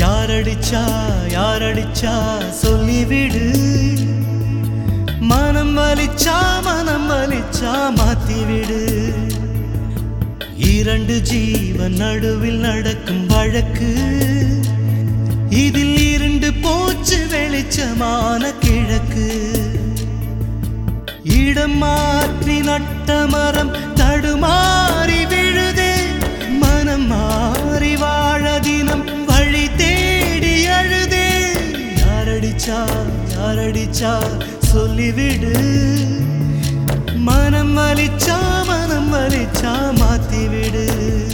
யாரடிச்சா யாரடிச்சா சொல்லிவிடு மனம் வலிச்சா மனம் வலிச்சா மாத்திவிடு இரண்டு ஜீவன் நடுவில் நடக்கும் வழக்கு இதில் இரண்டு போச்சு வெளிச்சமான கிழக்கு இடம் மாற்றி நட்ட மரம் தடுமாறி விழுதே மனம் மாறி வாழ தினம் வழி தேடி அழுதே யாரடிச்சா யாரடிச்சா சொல்லிவிடு மனம் வலிச்சா மனம் வலிச்சா மாத்திவிடு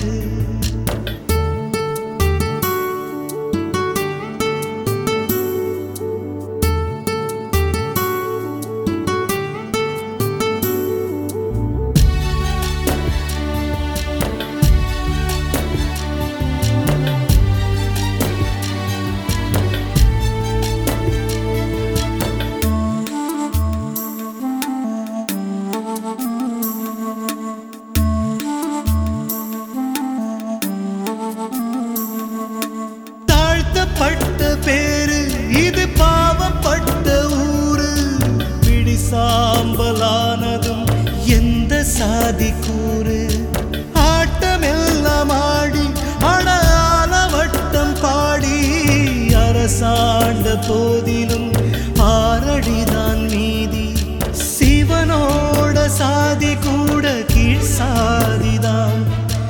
தாழ்த்தப்பட்ட பேரு இது பாவப்பட்ட ஊரு பிடி சாம்பலானதும் எந்த சாதி கூறு ஆட்டமெல்லாம் ஆடி அடையாள வட்டம் பாடி அரசாண்ட போதிலும் ஆரடிதான் மீதி சிவனோட சாதி கூட கீழ் சாதிதான்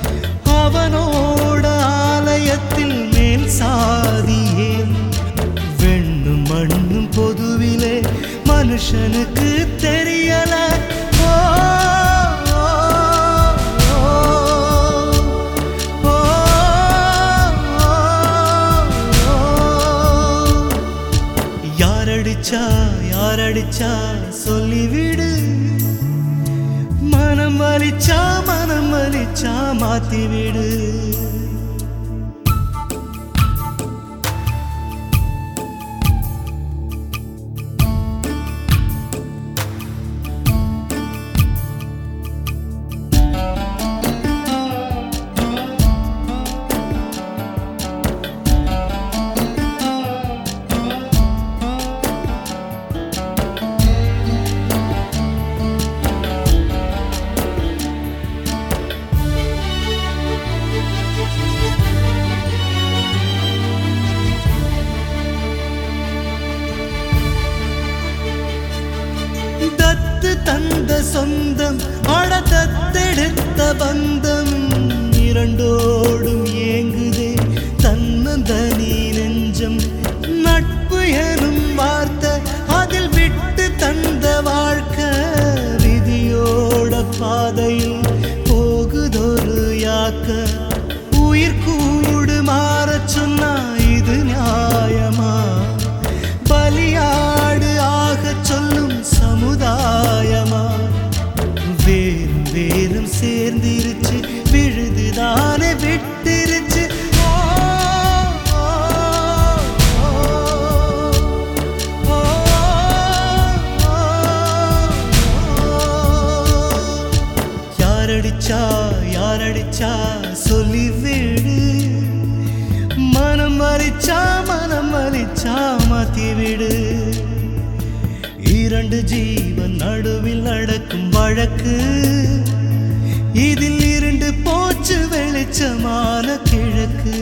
அவனோட ஆலயத்தில் மேல் சாதியேன் வெண்ணும் மண்ணும் பொதுவிலே மனுஷனுக்கு தெரியல ஓ, ஓ, ஓ, ஓ, ஓ. யாரடிச்சா யாரடிச்சா சொல்லிவிடு மனம் வலிச்சா மனம் வலிச்சா மாத்திவிடு தத்து தந்த சொந்தம் அட தத்தெடுத்த பந்தம் இரண்டோடும் ஏங்குதே தன்னந்தனி நெஞ்சம் நட்பு எனும் வார்த்தை அதில் விட்டு தந்த வாழ்க்கை விதியோட பாதையில் போகுதொரு யாக்க உயிர் கூடு மாறச் சொன்னா இது நியாயமா பலியாடு ஆகச் சொல்லும் சமுதாயமா வேறும் வேறும் சேர்ந்திருச்சு விழுதுதானே விட்டிருச்சு ஓ, ஓ, ஓ, ஓ, ஓ. யாரடிச்சா யாரடிச்சா சொல்லிவிடு மனம் வலிச்சா மனம் வலிச்சா மாத்திவிடு இரண்டு ஜீவன் நடுவில் நடக்கும் வழக்கு இதில் இரண்டு போச்சு வெளிச்சமான கிழக்கு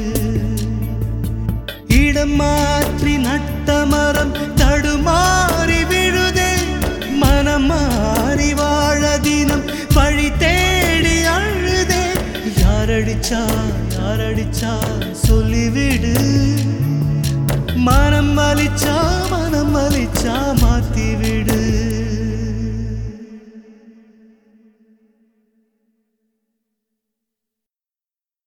இடம் மாற்றி நட்ட மரம் தடுமாறி விழுதே மனம் மாறி வாழ தினம் பழி தேடி அழுதே யாரடிச்சா யாரடிச்சா சொல்லிவிடு மனம் வலிச்சா மனம் வலிச்சா மாத்திவிடு